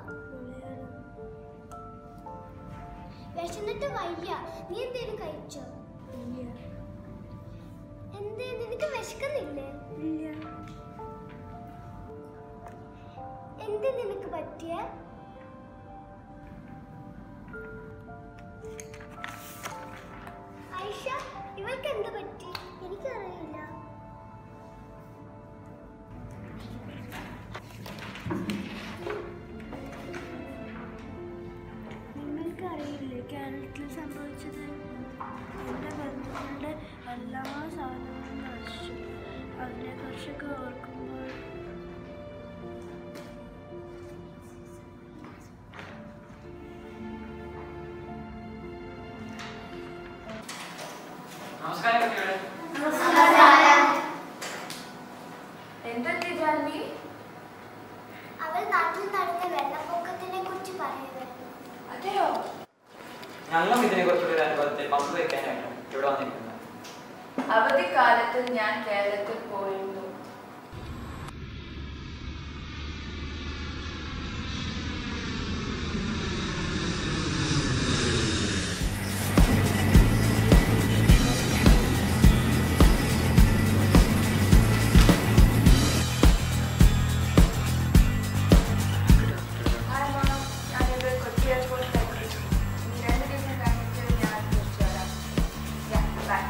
വിശന്നിട്ട് വയ്യ നീ എന്തേലും കഴിച്ചോ എന്തേ നിനക്ക് വിശക്കുന്നില്ലേ എന്ത് നിനക്ക് പറ്റിയ ഐഷ ഇവൾക്ക് എന്ത് പറ്റി എനിക്കറിയില്ല നിങ്ങൾക്കറിയില്ലേ കേരളത്തിൽ സംഭവിച്ചത് എൻ്റെ ബന്ധുക്കളുടെ എല്ലാ സാധനങ്ങളും നശിച്ചു അതിനെക്കുറിച്ചൊക്കെ ഓർക്കുമ്പോൾ നമസ്കാരം കുട്ടികളെ എന്തൊക്കെ ജാൻവി അവൾ നാട്ടിൽ നടന്ന വെള്ളപ്പൊക്കത്തിനെ കുറിച്ച് പറയുമായിരുന്നു അതെയോ ഞങ്ങളും ഇതിനെ കുറിച്ചുള്ള ഒരു അനുഭവത്തെ പങ്കുവയ്ക്കാനായിട്ടാണ് ഇവിടെ വന്നിരിക്കുന്നത് അവധിക്കാലത്ത് ഞാൻ കേരളത്തിൽ പോയിരുന്നു Hi, Mom. ഞാനിവിടെ കൊച്ചി എയർപോർട്ടിലെത്തി. ഇനി രണ്ട് ദിവസം കഴിഞ്ഞിട്ട് ഞാൻ തിരിച്ചു വരാം. Yeah, bye.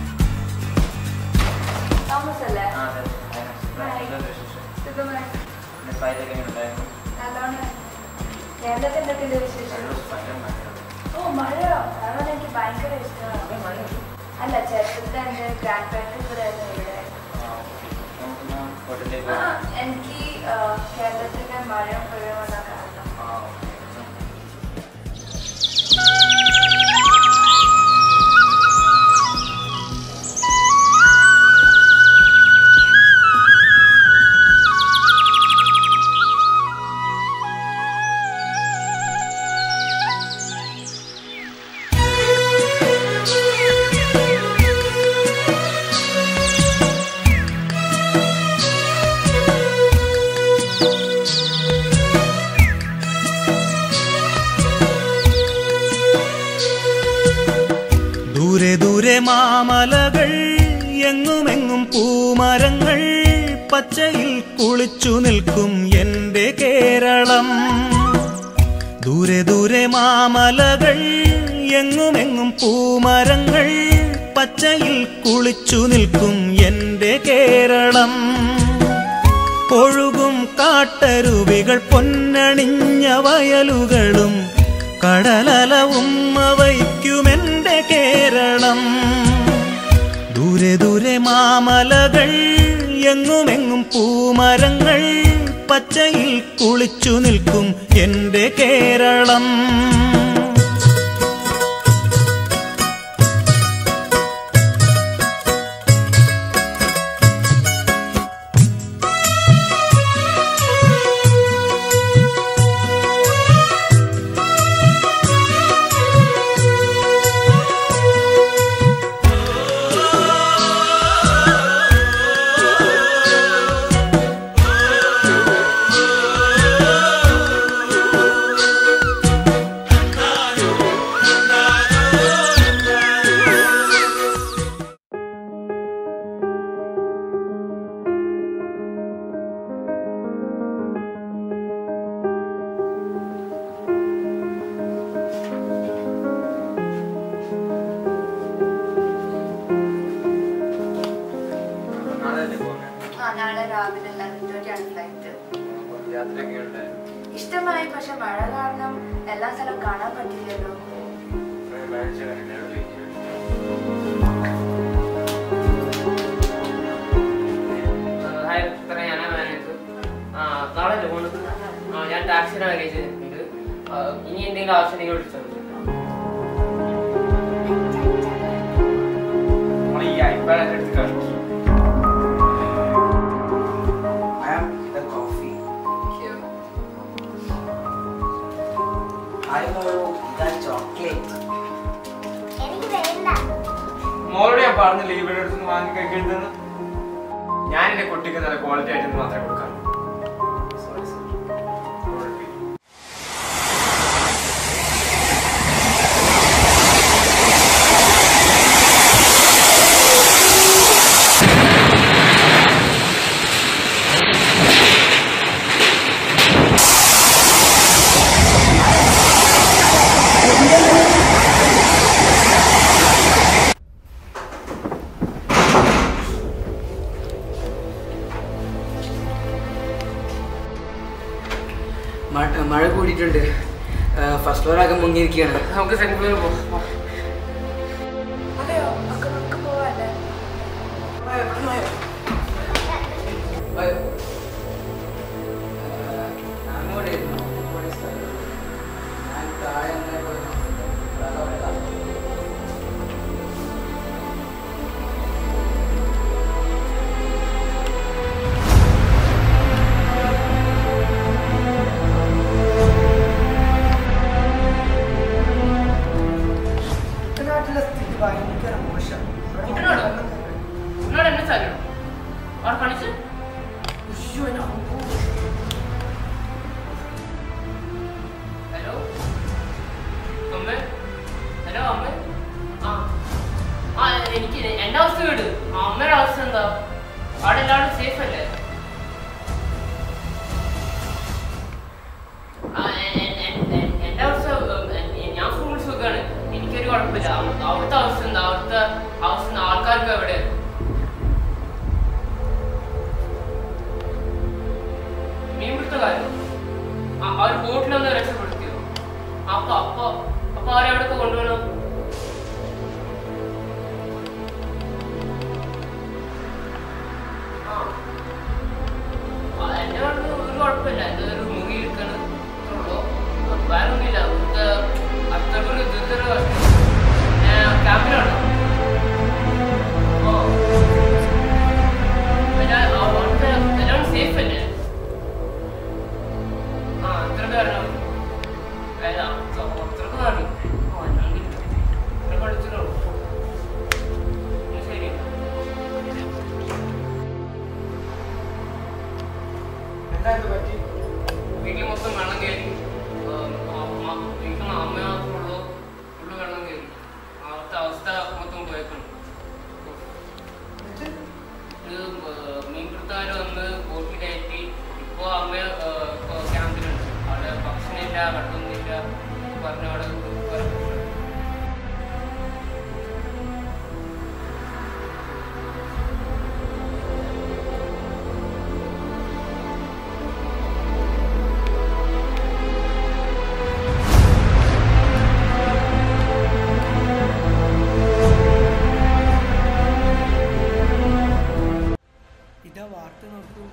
തോമസ് അല്ലേ സുഖമായി നല്ലോണം കേരളത്തിൽ എന്തൊക്കെയുണ്ട് വിശേഷം ഓ മഴയോ അതാണ് എനിക്ക് ഭയങ്കര ഇഷ്ടമാണ് അല്ല ചെറുപ്പത്തിൽ എൻ്റെ ഗ്രാൻഡ് പാരൻസ് ഇവിടെ ആയിരുന്നു ഇവിടെ ആ, എനിക്ക് ആ, കേരളത്തിലെ മഴയും പുഴയുമാണ് കാരണം ദൂരെ ദൂരെ മാമലകൾ എങ്ങുമെങ്ങും പൂമരങ്ങൾ പച്ചയിൽ കുളിച്ചു നിൽക്കും എന്റെ കേരളം ദൂരെ ദൂരെ മാമലകൾ എങ്ങുമെങ്ങും പൂമരങ്ങൾ പച്ചയിൽ കുളിച്ചു നിൽക്കും എന്റെ കേരളം ഒഴുകും കാട്ടരുവികൾ പൊന്നണിഞ്ഞ വയലുകളും കടലലവും വയ്ക്കുമെന്റെ കേരളം ദൂരെ ദൂരെ മാമലകൾ എങ്ങുമെങ്ങും പൂമരങ്ങൾ പച്ചയിൽ കുളിച്ചു നിൽക്കും എന്റെ കേരളം നാളെ പോകുന്നത് ആ നാളെ രാവിലെ ലെവൻ തേർട്ടിയാണ് ഫ്ലൈറ്റ് യാത്രയൊക്കെ ഉണ്ടായിരുന്നു ഇഷ്ടമായി പക്ഷെ മഴ കാരണം എല്ലാ സ്ഥലവും കാണാൻ പറ്റില്ലല്ലോ മാനേജ് കണ്ടിട്ടുണ്ടായിരുന്നു ഹായ് ഇത്ര ഞാനാ മാനേജർ ആ നാളെ പോകുന്നത് ആ ഞാൻ ടാക്സിയുടെ അറേഞ്ച് ചെയ്തിട്ടുണ്ട് ആ, ഇനി എന്തെങ്കിലും ആവശ്യം നിങ്ങൾ വിളിച്ചാൽ മതി നമ്മൾ ഈ ഐപാഡ് എടുത്ത് കളിക്കും I am the coffee. I want the chocolate. എനിക്ക് വേണ്ട മോളോട് ഞാൻ പറഞ്ഞില്ല ഇവിടെ അടുത്ത് വാങ്ങി കഴിക്കരുതെന്ന് ഞാൻ എന്റെ കുട്ടിക്ക് നല്ല ക്വാളിറ്റി ആയിട്ട് മാത്രമേ കൊടുക്കാറുള്ളൂ സോറി സർ മഴ- മഴ കൂടിയിട്ടുണ്ട് ഫസ്റ്റ് ഫ്ലോർ ആകെ മുങ്ങിയിരിക്കുകയാണ് നമുക്ക് സെക്കൻഡ് ഫ്ലോറിൽ പോകാം അതെയോ ഒക്കെ നമുക്ക് പോവാല്ലേ കുട്ടനാട്ടിലെ സ്ഥിതി ഭയങ്കര മോശം കുട്ടനാടോ? കുട്ടനാട് എന്നെ സ്ഥലം അവിടെ കാണിച്ച് ഉയ്യോ, എൻ്റെ അമ്മോ. ഹലോ അമ്മ ഹലോ അമ്മ ആ ആ എനിക്ക് എൻ്റെ അവസ്ഥ വീട് ആ അമ്മയുടെ അവസ്ഥ എന്താ അവിടെ എല്ലാവരും സേഫ് അല്ലേ ആ, എ- എ- എ- എ- എൻ്റെ അവസ്ഥ എ- എ- ഞാൻ ഫുൾ സുഖമാണ് എനിക്കൊരു കുഴപ്പമില്ല അവ- അവിടുത്തെ അവസ്ഥ എന്താ അവിടുത്തെ അവസ്ഥ എന്താ? ആൾക്കാർക്ക് എവിടെ മീൻപിടുത്ത കാര്യം അവർ ബോട്ടിലൊന്ന് രക്ഷപ്പെടുത്തിയോ അപ്പൊ അപ്പൊ അപ്പൊ അവരെവിടൊക്കെ കൊണ്ടുപോകണം ആ ആ, എന്റെ നാട്ടിൽ ഒരു കുഴപ്പമില്ല എന്റെ ഒരു മുഖി എടുക്കണം ഉള്ളൂ വേറെ ഒന്നുമില്ല ഇവിടുത്തെ അത്രക്കൊരു ദുരിതര ക്യാമ്പിലാണ് ഓ എല്ലാ അവിടുത്തെ എല്ലാവരും സേഫ് അല്ലേ ആ എത്ര പേരാണ് അല്ല അത്രക്ക് കാണും ഓ അല്ലെങ്കിൽ ഇത്ര പഠിച്ചിട്ടുള്ളൂ ശരി എന്താ ഇത് പറ്റി വീട്ടിൽ മൊത്തം വെള്ളം കയറി വീട്ടിൽ അമ്മ മാത്രമുള്ളൂ ഫുള്ള് വെള്ളം കയറി അവിടുത്തെ അവസ്ഥ മൊത്തം പോയേക്കണം ഇത് മീൻപിടുത്തക്കാർ വന്ന് ബോട്ടിൽ കയറ്റി ഇപ്പോൾ അമ്മ ഇപ്പോൾ ക്യാമ്പിലുണ്ട് അവിടെ ഭക്ഷണമില്ല വെള്ളമൊന്നുമില്ല പറഞ്ഞ അവിടെ കുറെ പ്രശ്നം. ഇതാ വാർത്ത നോക്കൂ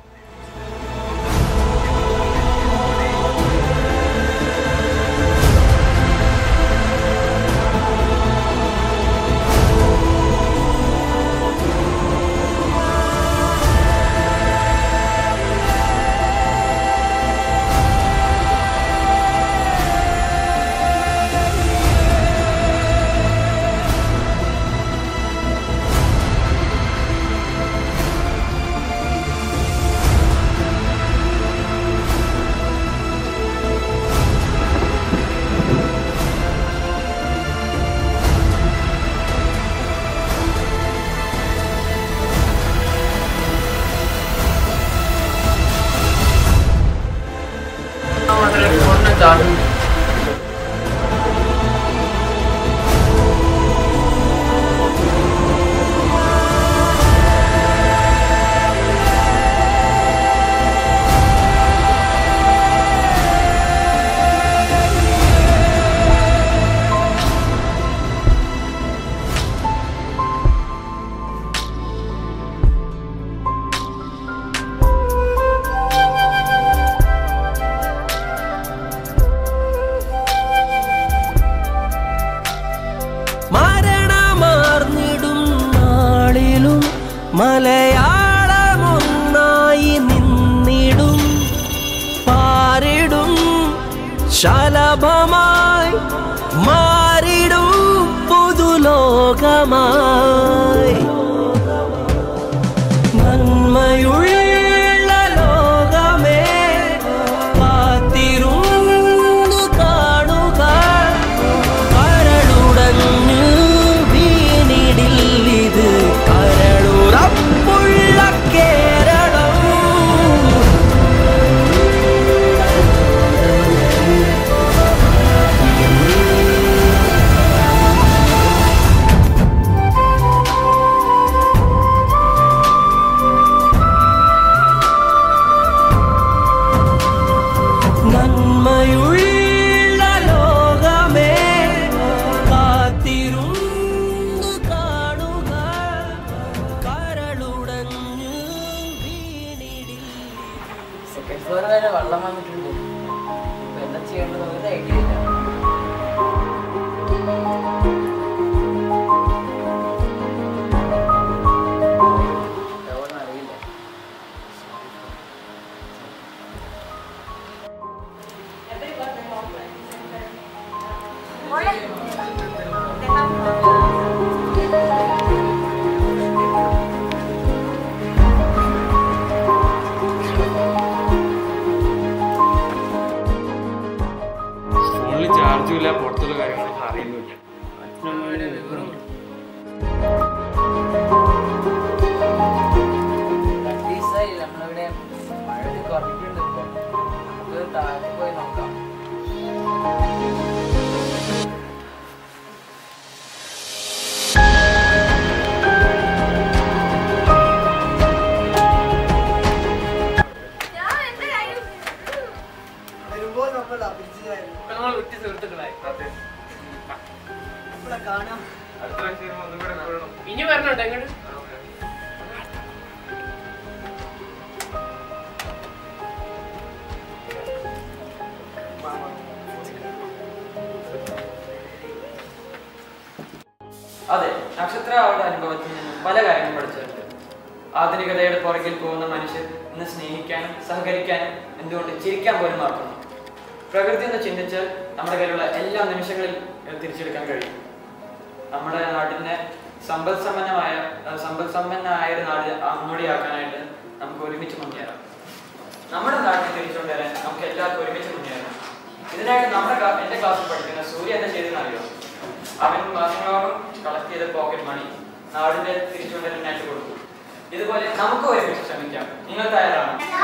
മാത്രമേ ഫോണിന് ചാർജ് മരണമാർന്നിടും നാളിലും മലയാളമൊന്നായി നിന്നിടും പാരിടും ശലഭമായി മാറിടും പുതുലോകമായി നന്മയുള്ള ലോകമേ കാത്തിരുന്നു കാണുക കരളുടഞ്ഞു വീണിടില്ലിത് കരളുറപ്പുള്ള കേരളം ആ സെക്കൻഡ് ഫ്ലോർ വരെ വെള്ളം വന്നിട്ടുണ്ട് ഇപ്പൊ എന്താ ചെയ്യേണ്ടത് ഒരു ഐഡിയ ഇല്ല എന്താവുമെന്ന് അറിയില്ല ഫോണിൽ ചാർജും ഇല്ല പുറത്തുള്ള കാര്യങ്ങളൊന്നും അറിയുന്നില്ല അച്ഛനമ്മയുടെ വിവരം രണ്ടീസായി നമ്മളിവിടെ മഴ കുറഞ്ഞിട്ടുണ്ട് ഇപ്പൊ നമുക്ക് താഴെ പോയി നോക്കാം വരുമ്പോ നമ്മൾ അഭിജിതായിരുന്നു ഇപ്പൊ നമ്മൾ ഉറ്റ സുഹൃത്തുക്കളായി നമ്മളെ കാണാം അടുത്ത പ്രാവശ്യം വരുമ്പോ ഒന്നും കൂടെ കൂടണം ഇനി വരണുണ്ടോ എങ്ങോട്ട് അതെ നക്ഷത്ര അവളുടെ അനുഭവത്തിൽ നിന്നും പല കാര്യങ്ങൾ പഠിച്ചിട്ടുണ്ട് ആധുനികതയുടെ പുറകിൽ പോകുന്ന മനുഷ്യർ ഇന്ന് സ്നേഹിക്കാനും സഹകരിക്കാനും എന്തുകൊണ്ട് ചിരിക്കാൻ പോലും മറക്കുന്നു പ്രകൃതി എന്ന് ചിന്തിച്ചാൽ നമ്മുടെ കയ്യിലുള്ള എല്ലാ നിമിഷങ്ങളിൽ തിരിച്ചെടുക്കാൻ കഴിയും നമ്മുടെ നാടിനെ സമ്പദ് സമ്പന്നമായ അഹ് സമ്പദ് സമ്പന്നമായ ഒരു നാട് അങ്ങോടിയാക്കാനായിട്ട് നമുക്ക് ഒരുമിച്ച് മുന്നേറാം നമ്മുടെ നാട്ടിൽ തിരിച്ചുകൊണ്ടുവരാൻ നമുക്ക് എല്ലാവർക്കും ഒരുമിച്ച് മുന്നേറാം ഇതിനായിട്ട് നമ്മുടെ ക്ലാ- എന്റെ ക്ലാസ്സിൽ പഠിക്കുന്ന സൂര്യ എന്താ ചെയ്തെന്ന് അറിയോ അവൻ മാസങ്ങളോളം കളക്ട് ചെയ്ത പോക്കറ്റ് മണി നാടിന്റെ തിരിച്ചുകൊണ്ടുവരാനായിട്ട് കൊടുത്തു ഇതുപോലെ നമുക്ക് ഒരുമിച്ച് ശ്രമിക്കാം നിങ്ങൾ തയ്യാറാണോ